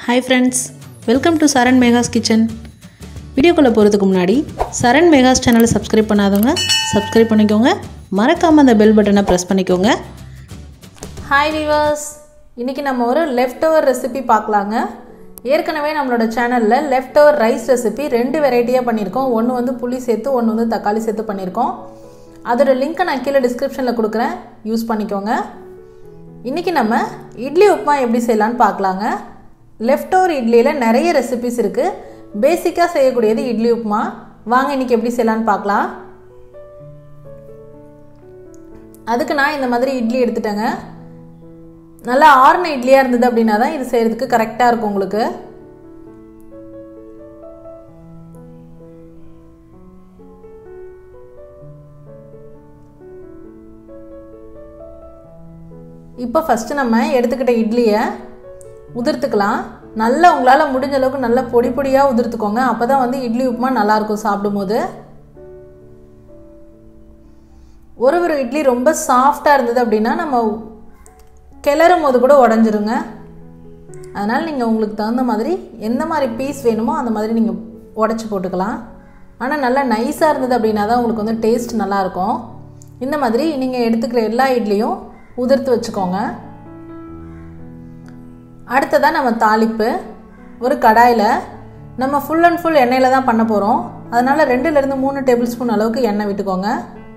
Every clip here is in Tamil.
hi friends welcome to Saran Megha's kitchen வீடியோக்குள்ளே போகிறதுக்கு முன்னாடி சரண் மேகாஸ் சேனலை சப்ஸ்கிரைப் பண்ணாதவங்க சப்ஸ்கிரைப் பண்ணிக்கோங்க மறக்காமல் அந்த பெல் பட்டனை ப்ரெஸ் பண்ணிக்கோங்க ஹாய் வீவர்ஸ் இன்றைக்கி நம்ம ஒரு லெஃப்ட் ஓவர் ரெசிபி பார்க்கலாங்க ஏற்கனவே நம்மளோட சேனலில் லெஃப்ட் ஓவர் ரைஸ் ரெசிபி ரெண்டு வெரைட்டியாக பண்ணியிருக்கோம் ஒன்று வந்து புளி சேர்த்து ஒன்று வந்து தக்காளி சேர்த்து பண்ணியிருக்கோம் அதோட லிங்க்கை நான் கீழே டிஸ்கிரிப்ஷனில் கொடுக்குறேன் யூஸ் பண்ணிக்கோங்க இன்றைக்கி நம்ம இட்லி உப்புமா எப்படி செய்யலான்னு பார்க்கலாங்க லெஃப்ட் ஓவர் இட்லியில் நிறைய ரெசிபிஸ் இருக்குது பேசிக்காக செய்யக்கூடியது இட்லி உப்புமா வாங்க இன்றைக்கி எப்படி செய்யலான்னு பார்க்கலாம் அதுக்கு நான் இந்த மாதிரி இட்லி எடுத்துட்டேங்க நல்லா ஆறுன இட்லியாக இருந்தது அப்படின்னா தான் இது செய்கிறதுக்கு கரெக்டாக இருக்கும் உங்களுக்கு இப்போ ஃபஸ்ட்டு நம்ம எடுத்துக்கிட்ட இட்லியை உதிர்த்துக்கலாம் நல்லா உங்களால் முடிஞ்ச அளவுக்கு நல்லா பொடி பொடியாக உதிர்த்துக்கோங்க அப்போ தான் வந்து இட்லி உப்புமா நல்லாயிருக்கும் சாப்பிடும்போது ஒரு ஒரு இட்லி ரொம்ப சாஃப்டாக இருந்தது அப்படின்னா நம்ம கிளறும் போது கூட உடஞ்சிருங்க அதனால் நீங்கள் உங்களுக்கு தகுந்த மாதிரி எந்த மாதிரி பீஸ் வேணுமோ அந்த மாதிரி நீங்கள் உடச்சி போட்டுக்கலாம் ஆனால் நல்லா நைஸாக இருந்தது அப்படின்னா தான் உங்களுக்கு வந்து டேஸ்ட் நல்லாயிருக்கும் இந்த மாதிரி நீங்கள் எடுத்துக்கிற எல்லா இட்லியும் உதிர்த்து வச்சுக்கோங்க அடுத்ததாக நம்ம தாளிப்பு ஒரு கடாயில் நம்ம ஃபுல் அண்ட் ஃபுல் எண்ணெயில் தான் பண்ண போகிறோம் அதனால் ரெண்டுலேருந்து மூணு டேபிள் ஸ்பூன் அளவுக்கு எண்ணெய் விட்டுக்கோங்க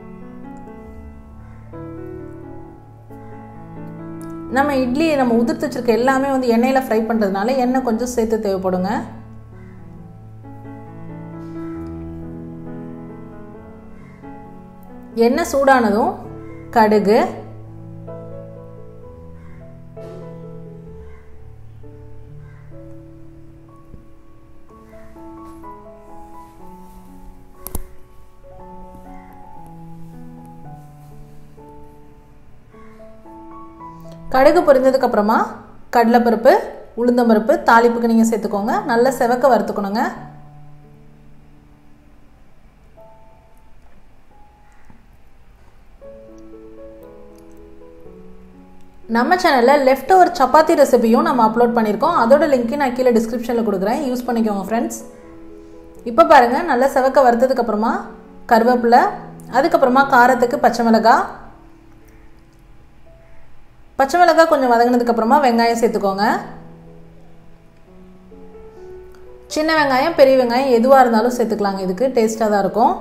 நம்ம இட்லி நம்ம உதிர்த்து வச்சுருக்க எல்லாமே வந்து எண்ணெயில் ஃப்ரை பண்ணுறதுனால எண்ணெய் கொஞ்சம் சேர்த்து தேவைப்படுங்க எண்ணெய் சூடானதும் கடுகு கடுகு பொரிந்ததுக்கு அப்புறமா கடலைப்பருப்பு உளுந்தம்பருப்பு தாளிப்புக்கு நீங்கள் சேர்த்துக்கோங்க நல்லா செவக்க வறுத்துக்கணுங்க நம்ம சேனலில் லெஃப்ட் ஓவர் சப்பாத்தி ரெசிபியும் நம்ம அப்லோட் பண்ணியிருக்கோம் அதோட லிங்க்கு நான் கீழே டிஸ்கிரிப்ஷனில் கொடுக்குறேன் யூஸ் பண்ணிக்கோங்க ஃப்ரெண்ட்ஸ் இப்போ பாருங்கள் நல்லா செவக்க வறுத்ததுக்கப்புறமா கருவேப்பிலை அதுக்கப்புறமா காரத்துக்கு பச்சை மிளகாய் பச்சை மிளகாய் கொஞ்சம் வதங்கினதுக்கப்புறமா வெங்காயம் சேர்த்துக்கோங்க சின்ன வெங்காயம் பெரிய வெங்காயம் எதுவாக இருந்தாலும் சேர்த்துக்கலாங்க இதுக்கு டேஸ்ட்டாக தான் இருக்கும்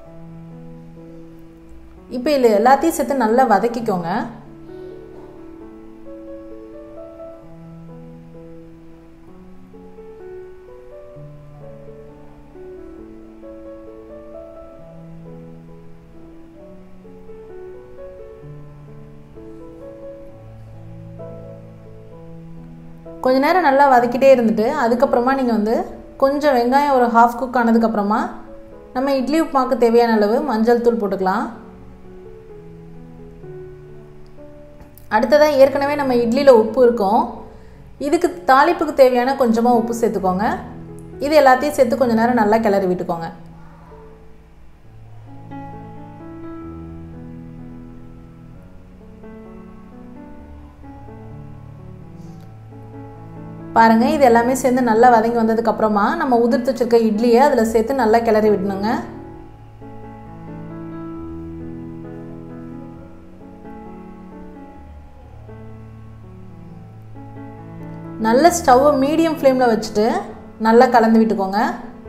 இப்போ இதில் எல்லாத்தையும் சேர்த்து நல்லா வதக்கிக்கோங்க கொஞ்ச நேரம் நல்லா வதக்கிட்டே இருந்துட்டு அதுக்கப்புறமா நீங்கள் வந்து கொஞ்சம் வெங்காயம் ஒரு ஹாஃப் குக் ஆனதுக்கப்புறமா நம்ம இட்லி உப்புமாக்கு தேவையான அளவு மஞ்சள் தூள் போட்டுக்கலாம் அடுத்ததாக ஏற்கனவே நம்ம இட்லியில் உப்பு இருக்கும் இதுக்கு தாளிப்புக்கு தேவையான கொஞ்சமாக உப்பு சேர்த்துக்கோங்க இது எல்லாத்தையும் சேர்த்து கொஞ்சம் நேரம் நல்லா கிளறி விட்டுக்கோங்க பாருங்கள் இது எல்லாமே சேர்ந்து நல்லா வதங்கி வந்ததுக்கப்புறமா நம்ம உதிர்த்து வச்சுருக்க இட்லியை அதில் சேர்த்து நல்லா கிளறி விடணுங்க நல்ல ஸ்டவ்வை மீடியம் ஃப்ளேமில் வச்சுட்டு நல்லா கலந்து விட்டுக்கோங்க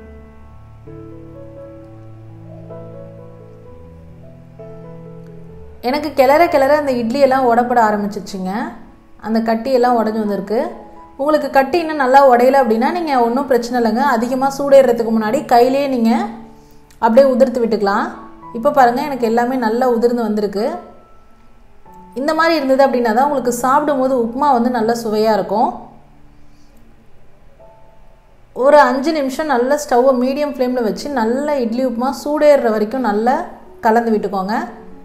எனக்கு கிளற கிளற அந்த இட்லியெல்லாம் உடப்பட ஆரம்பிச்சிச்சுங்க அந்த கட்டியெல்லாம் உடஞ்சி வந்திருக்கு உங்களுக்கு கட்டி இன்னும் நல்லா உடையல அப்படின்னா நீங்கள் ஒன்றும் பிரச்சனை இல்லைங்க அதிகமாக சூடேறதுக்கு முன்னாடி கையிலே நீங்கள் அப்படியே உதிர்த்து விட்டுக்கலாம் இப்போ பாருங்கள் எனக்கு எல்லாமே நல்லா உதிர்ந்து வந்திருக்கு இந்த மாதிரி இருந்தது அப்படின்னா தான் உங்களுக்கு சாப்பிடும்போது உப்புமா வந்து நல்லா சுவையாக இருக்கும் ஒரு அஞ்சு நிமிஷம் நல்லா ஸ்டவ்வை மீடியம் ஃப்ளேமில் வச்சு நல்லா இட்லி உப்புமா சூடேறுற வரைக்கும் நல்லா கலந்து விட்டுக்கோங்க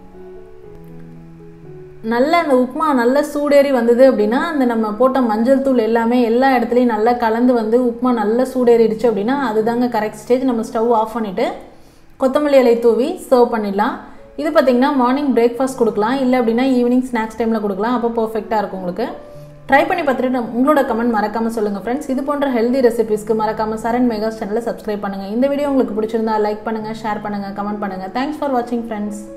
நல்ல அந்த உப்புமா நல்லா சூடேறி வந்தது அப்படின்னா அந்த நம்ம போட்ட மஞ்சள் தூள் எல்லாமே எல்லா இடத்துலையும் நல்லா கலந்து வந்து உப்புமா நல்லா சூடேறிடுச்சு அப்படின்னா அதுதாங்க கரெக்ட் ஸ்டேஜ் நம்ம ஸ்டவ் ஆஃப் பண்ணிவிட்டு கொத்தமல்லி இலை தூவி சர்வ் பண்ணிடலாம் இது பார்த்திங்கன்னா மார்னிங் பிரேக்ஃபாஸ்ட் கொடுக்கலாம் இல்லை அப்படின்னா ஈவினிங் ஸ்நாக்ஸ் டைமில் கொடுக்கலாம் அப்போ பர்ஃபெக்டாக இருக்கும் உங்களுக்கு ட்ரை பண்ணி பார்த்துட்டு நம்ம- உங்களோட கமெண்ட் மறக்காம சொல்லுங்க ஃப்ரெண்ட்ஸ் இது போன்ற ஹெல்தி ரெசிபிஸ்க்கு மறக்காம சரண் மெகாஸ் சேனலை சப்ஸ்கிரைப் பண்ணுங்க இந்த வீடியோ உங்களுக்கு பிடிச்சிருந்தா லைக் பண்ணுங்க ஷேர் பண்ணுங்க கமெண்ட் பண்ணுங்க தேங்க்ஸ் ஃபார் வாட்சிங் ஃப்ரெண்ட்ஸ்